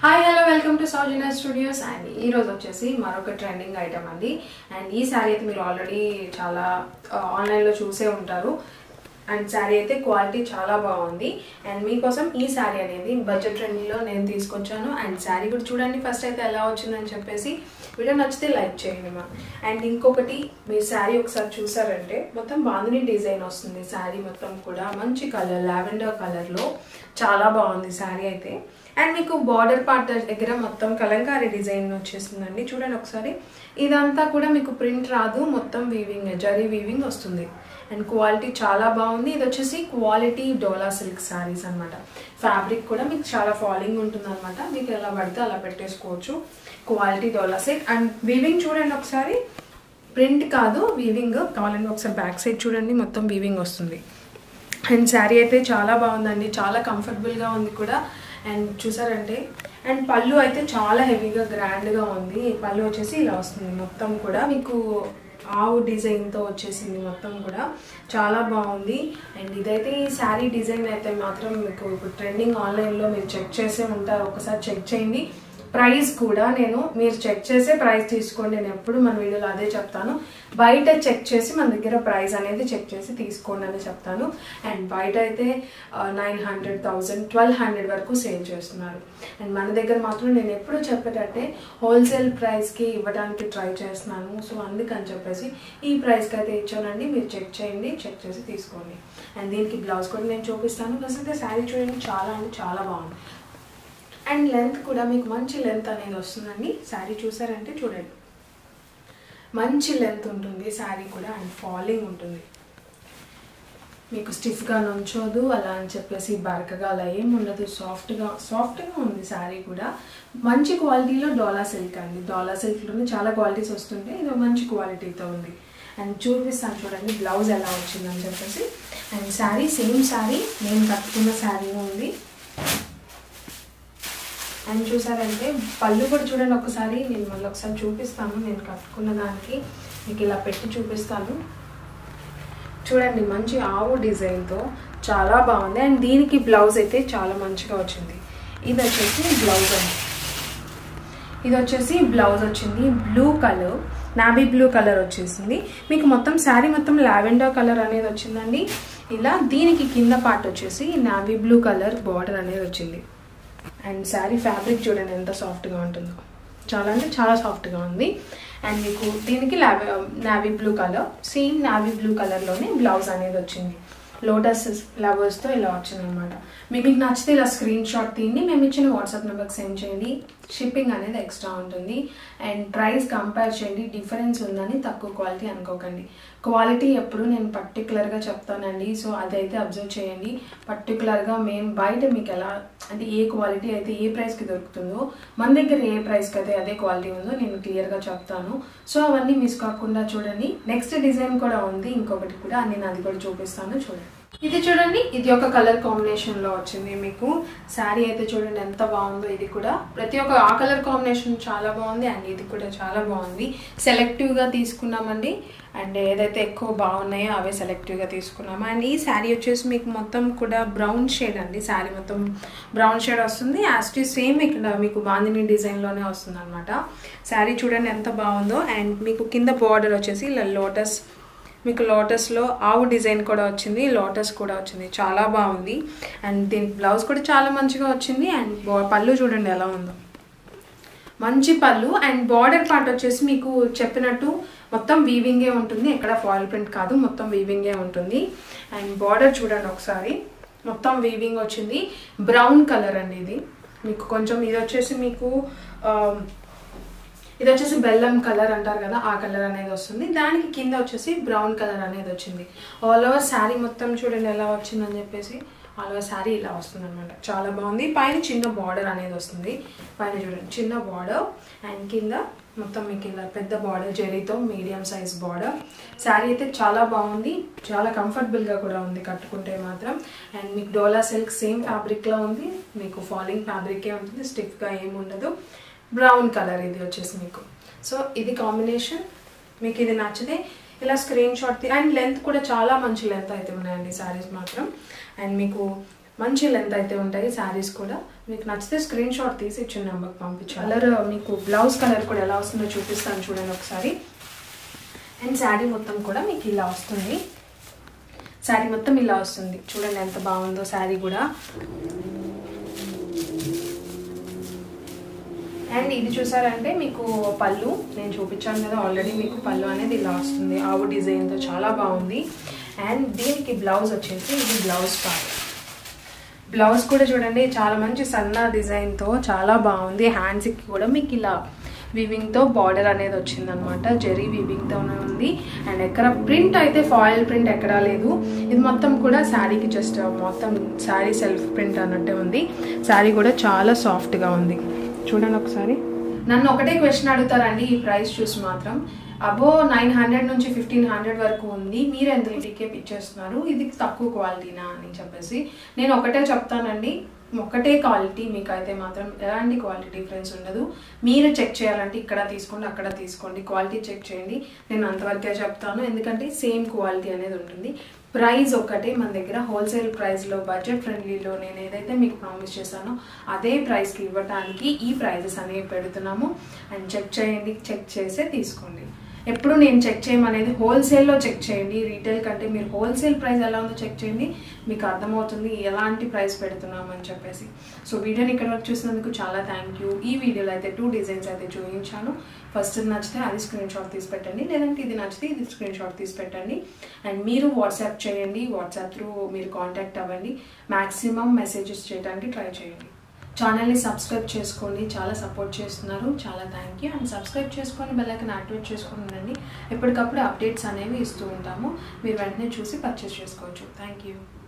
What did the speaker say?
hi hello welcome to Soujanya studios and ఈ రోజు వచ్చేసి మరొక ట్రెండింగ్ ఐటమ్ అండి అండ్ ఈ శారీ అయితే మీరు ఆల్రెడీ చాలా ఆన్లైన్లో చూసే ఉంటారు అండ్ శారీ అయితే క్వాలిటీ చాలా బాగుంది అండ్ మీకోసం ఈ శారీ అనేది బడ్జెట్ ట్రెండింగ్లో నేను తీసుకొచ్చాను అండ్ శారీ కూడా చూడండి ఫస్ట్ అయితే ఎలా వచ్చిందని చెప్పేసి వీడియో నచ్చితే లైక్ చేయండి మా అండ్ ఇంకొకటి మీరు శారీ ఒకసారి చూసారంటే మొత్తం బాందిని డిజైన్ వస్తుంది శారీ మొత్తం కూడా మంచి కలర్ లావెండర్ కలర్లో చాలా బాగుంది శారీ అయితే అండ్ మీకు బార్డర్ పార్ట్ దగ్గర మొత్తం కలంకారీ డిజైన్ వచ్చేసిందండి చూడండి ఒకసారి ఇదంతా కూడా మీకు ప్రింట్ రాదు మొత్తం వీవింగ్ జరీ వీవింగ్ వస్తుంది అండ్ క్వాలిటీ చాలా బాగుంది ఇది వచ్చేసి క్వాలిటీ డోలా సిల్క్ శారీస్ అనమాట ఫ్యాబ్రిక్ కూడా మీకు చాలా ఫాలింగ్ ఉంటుంది అనమాట మీకు ఎలా పడితే అలా పెట్టేసుకోవచ్చు quality Dola silk and weaving చూడండి ఒకసారి ప్రింట్ కాదు వీవింగ్ కావాలండి ఒకసారి బ్యాక్ సైడ్ చూడండి మొత్తం వీవింగ్ వస్తుంది అండ్ శారీ అయితే చాలా బాగుందండి చాలా కంఫర్టబుల్గా ఉంది కూడా అండ్ చూసారంటే అండ్ పళ్ళు అయితే చాలా హెవీగా గ్రాండ్గా ఉంది పళ్ళు వచ్చేసి ఇలా వస్తుంది మొత్తం కూడా మీకు ఆవు డిజైన్తో వచ్చేసింది మొత్తం కూడా చాలా బాగుంది అండ్ ఇదైతే ఈ శారీ డిజైన్ అయితే మాత్రం మీకు ఇప్పుడు ట్రెండింగ్ ఆన్లైన్లో మీరు చెక్ చేసే ఉంటారు ఒకసారి చెక్ చేయండి ప్రైస్ కూడా నేను మీరు చెక్ చేసే ప్రైస్ తీసుకోండి నేను ఎప్పుడు మన వీడియోలో అదే చెప్తాను బయట చెక్ చేసి మన దగ్గర ప్రైస్ అనేది చెక్ చేసి తీసుకోండి అని చెప్తాను అండ్ బయట అయితే nine hundred thousand twelve hundred వరకు సేల్ చేస్తున్నారు అండ్ మన దగ్గర మాత్రం నేను ఎప్పుడు చెప్పేటట్టే హోల్సేల్ ప్రైస్కి ఇవ్వడానికి ట్రై చేస్తున్నాను సో అందుకని చెప్పేసి ఈ ప్రైస్కి అయితే ఇచ్చానండి మీరు చెక్ చేయండి చెక్ చేసి తీసుకోండి అండ్ దీనికి బ్లౌజ్ కూడా నేను చూపిస్తాను ఫస్ట్ అయితే శారీ చూడండి చాలా అంటే చాలా బాగుంది అండ్ లెంత్ కూడా మీకు మంచి లెంత్ అనేది వస్తుందండి శారీ చూసారంటే చూడండి మంచి లెంత్ ఉంటుంది శారీ కూడా అండ్ ఫాలింగ్ ఉంటుంది మీకు స్టిఫ్గా నుంచోదు అలా అని చెప్పేసి బరకగా అలా ఏం ఉండదు సాఫ్ట్గా సాఫ్ట్గా ఉంది శారీ కూడా మంచి క్వాలిటీలో డోలా సిల్క్ అండి డోలా సిల్క్లోనే చాలా క్వాలిటీస్ వస్తుంటే ఇది మంచి క్వాలిటీతో ఉంది అండ్ చూపిస్తాను చూడండి బ్లౌజ్ ఎలా వచ్చిందని చెప్పేసి అండ్ శారీ సేమ్ శారీ నేను కట్టుకున్న శారీ ఉంది అండ్ చూసారంటే పళ్ళు కూడా చూడండి ఒకసారి నేను మళ్ళీ ఒకసారి చూపిస్తాను నేను కట్టుకున్న దానికి మీకు ఇలా పెట్టి చూపిస్తాను చూడండి మంచి ఆవు డిజైన్తో చాలా బాగుంది అండ్ దీనికి బ్లౌజ్ అయితే చాలా మంచిగా వచ్చింది ఇది వచ్చేసి బ్లౌజ్ అండి ఇది వచ్చేసి బ్లౌజ్ వచ్చింది blue colour navy blue colour వచ్చేసింది మీకు మొత్తం శారీ మొత్తం లావెండర్ కలర్ అనేది వచ్చిందండి ఇలా దీనికి కింద పార్ట్ వచ్చేసి నావీ బ్లూ కలర్ బార్డర్ అనేది వచ్చింది అండ్ శారీ ఫ్యాబ్రిక్ చూడండి ఎంత సాఫ్ట్గా ఉంటుందో చాలా అంటే చాలా సాఫ్ట్గా ఉంది అండ్ మీకు దీనికి లావీ navy blue colour same navy blue కలర్లోనే బ్లౌజ్ అనేది వచ్చింది లోటస్ ఫ్లవర్స్తో ఇలా వచ్చింది అనమాట మీకు మీకు నచ్చితే ఇలా స్క్రీన్ షాట్ తీయండి మేము ఇచ్చిన వాట్సాప్ నెంబర్కి సెండ్ చేయండి షిప్పింగ్ అనేది ఎక్స్ట్రా ఉంటుంది అండ్ ప్రైస్ కంపేర్ చేయండి డిఫరెన్స్ ఉందని తక్కువ క్వాలిటీ అనుకోకండి క్వాలిటీ ఎప్పుడు నేను పర్టికులర్గా చెప్తానండి సో అదైతే అబ్జర్వ్ చేయండి పర్టికులర్గా మేము బయట మీకు ఎలా అంటే ఏ క్వాలిటీ అయితే ఏ ప్రైస్కి దొరుకుతుందో మన దగ్గర ఏ ప్రైస్కి అయితే అదే క్వాలిటీ ఉందో నేను క్లియర్గా చెప్తాను సో అవన్నీ మిస్ కాకుండా చూడండి నెక్స్ట్ డిజైన్ కూడా ఉంది ఇంకొకటి కూడా నేను అది కూడా చూపిస్తాను చూడండి ఇది చూడండి ఇది ఒక కలర్ కాంబినేషన్ లో వచ్చింది మీకు శారీ అయితే చూడండి ఎంత బాగుందో ఇది కూడా ప్రతి ఒక్క ఆ కలర్ కాంబినేషన్ చాలా బాగుంది అండ్ ఇది కూడా చాలా బాగుంది సెలెక్టివ్ గా తీసుకున్నామండి అండ్ ఏదైతే ఎక్కువ బాగున్నాయో అవే సెలెక్టివ్ గా తీసుకున్నాము అండ్ ఈ శారీ వచ్చేసి మీకు మొత్తం కూడా బ్రౌన్ షేడ్ అండి శారీ మొత్తం బ్రౌన్ షేడ్ వస్తుంది యాస్ట్ సేమ్ ఇక్కడ మీకు బాందిని డిజైన్ లోనే వస్తుంది అనమాట శారీ చూడండి ఎంత బాగుందో అండ్ మీకు కింద బార్డర్ వచ్చేసి ఇలా లోటస్ మీకు లోటస్లో ఆవు డిజైన్ కూడా వచ్చింది లోటస్ కూడా వచ్చింది చాలా బాగుంది అండ్ దీని బ్లౌజ్ కూడా చాలా మంచిగా వచ్చింది అండ్ పళ్ళు చూడండి ఎలా ఉందో మంచి పళ్ళు అండ్ బార్డర్ పార్ట్ వచ్చేసి మీకు చెప్పినట్టు మొత్తం వీవింగే ఉంటుంది ఎక్కడ ఫాయిల్ ప్రింట్ కాదు మొత్తం వీవింగే ఉంటుంది అండ్ బార్డర్ చూడండి ఒకసారి మొత్తం వీవింగ్ వచ్చింది బ్రౌన్ కలర్ అండి ఇది మీకు కొంచెం ఇది వచ్చేసి మీకు ఇది వచ్చేసి బెల్లం కలర్ అంటారు కదా ఆ కలర్ అనేది వస్తుంది దానికి కింద వచ్చేసి బ్రౌన్ కలర్ అనేది వచ్చింది ఆల్ ఓవర్ శారీ మొత్తం చూడండి ఎలా వచ్చిందని చెప్పేసి ఆల్ ఓవర్ శారీ ఇలా వస్తుంది అనమాట చాలా బాగుంది పైన చిన్న బార్డర్ అనేది వస్తుంది పైన చూడండి చిన్న బార్డర్ అండ్ కింద మొత్తం మీకు ఇలా పెద్ద బార్డర్ జెరీతో మీడియం సైజ్ బార్డర్ శారీ అయితే చాలా బాగుంది చాలా కంఫర్టబుల్గా కూడా ఉంది కట్టుకుంటే మాత్రం అండ్ మీకు డోలా సిల్క్ సేమ్ ఫ్యాబ్రిక్లో ఉంది మీకు ఫాలింగ్ ఫ్యాబ్రికే ఉంటుంది స్టిఫ్గా ఏమి ఉండదు బ్రౌన్ కలర్ ఇది వచ్చేసి మీకు సో ఇది కాంబినేషన్ మీకు ఇది నచ్చితే ఇలా స్క్రీన్ షాట్ అండ్ లెంత్ కూడా చాలా మంచి లెంత్ అయితే ఉన్నాయండి శారీస్ మాత్రం అండ్ మీకు మంచి లెంత్ అయితే ఉంటాయి శారీస్ కూడా మీకు నచ్చితే స్క్రీన్ షాట్ తీసి ఇచ్చిన నెంబర్కి పంపించు కలర్ మీకు బ్లౌజ్ కలర్ కూడా ఎలా వస్తుందో చూపిస్తాను చూడండి ఒకసారి అండ్ శారీ మొత్తం కూడా మీకు ఇలా వస్తుంది శారీ మొత్తం ఇలా వస్తుంది చూడండి ఎంత బాగుందో శారీ కూడా అండ్ ఇది చూసారంటే మీకు పళ్ళు నేను చూపించాను కదా ఆల్రెడీ మీకు పళ్ళు అనేది ఇలా వస్తుంది ఆవు డిజైన్తో చాలా బాగుంది అండ్ దీనికి బ్లౌజ్ వచ్చేసి ఇది బ్లౌజ్ పార్ట్ బ్లౌజ్ కూడా చూడండి చాలా మంచి సన్న డిజైన్తో చాలా బాగుంది హ్యాండ్స్కి కూడా మీకు ఇలా వివింగ్తో బార్డర్ అనేది వచ్చిందనమాట జెరీ వివింగ్తోనే ఉంది అండ్ ఎక్కడ ప్రింట్ అయితే ఫాయిల్ ప్రింట్ ఎక్కడా లేదు ఇది మొత్తం కూడా శారీకి జస్ట్ మొత్తం శారీ సెల్ఫ్ ప్రింట్ అన్నట్టే ఉంది శారీ కూడా చాలా సాఫ్ట్గా ఉంది చూడండి ఒకసారి నన్ను ఒకటే క్వశ్చన్ అడుగుతారండి ఈ ప్రైస్ చూసి మాత్రం అబో నైన్ హండ్రెడ్ నుంచి ఫిఫ్టీన్ హండ్రెడ్ వరకు ఉంది మీరు ఎంత ఇంటికే ఇచ్చేస్తున్నారు ఇది తక్కువ క్వాలిటీనా అని చెప్పేసి నేను ఒకటే చెప్తానండి ఒకటే క్వాలిటీ మీకు అయితే మాత్రం ఎలాంటి క్వాలిటీ డిఫరెన్స్ ఉండదు మీరు చెక్ చేయాలంటే ఇక్కడ తీసుకోండి అక్కడ తీసుకోండి క్వాలిటీ చెక్ చేయండి నేను అంతవరకే చెప్తాను ఎందుకంటే సేమ్ క్వాలిటీ అనేది ఉంటుంది ప్రైస్ ఒక్కటే మన దగ్గర హోల్సేల్ ప్రైస్లో బడ్జెట్ ఫ్రెండ్లీలో నేను ఏదైతే మీకు ప్రామిస్ చేశానో అదే ప్రైస్కి ఇవ్వడానికి ఈ ప్రైజెస్ అనేవి పెడుతున్నాము అండ్ చెక్ చేయండి చెక్ చేసే తీసుకోండి ఎప్పుడు నేను చెక్ చేయమనేది హోల్సేల్లో చెక్ చేయండి రీటైల్ కంటే మీరు హోల్సేల్ ప్రైస్ ఎలా ఉందో చెక్ చేయండి మీకు అర్థమవుతుంది ఎలాంటి ప్రైస్ పెడుతున్నాం అని చెప్పేసి సో వీడియోని ఇక్కడ వరకు చూసినందుకు చాలా థ్యాంక్ యూ ఈ వీడియోలో అయితే టూ డిజైన్స్ అయితే చూపించాను ఫస్ట్ నచ్చితే అది స్క్రీన్ షాట్ తీసి పెట్టండి లేదంటే ఇది నచ్చితే ఇది స్క్రీన్ షాట్ తీసి పెట్టండి అండ్ మీరు వాట్సాప్ చేయండి వాట్సాప్ త్రూ మీరు కాంటాక్ట్ అవ్వండి మ్యాక్సిమం మెసేజెస్ చేయడానికి ట్రై చేయండి ఛానల్ని సబ్స్క్రైబ్ చేసుకోండి చాలా సపోర్ట్ చేస్తున్నారు చాలా థ్యాంక్ యూ అండ్ సబ్స్క్రైబ్ చేసుకొని బెల్లైకన్ యాక్టివేట్ చేసుకొని ఉండండి ఎప్పటికప్పుడు అప్డేట్స్ అనేవి ఇస్తూ ఉంటాము మీరు వెంటనే చూసి పర్చేస్ చేసుకోవచ్చు థ్యాంక్ యూ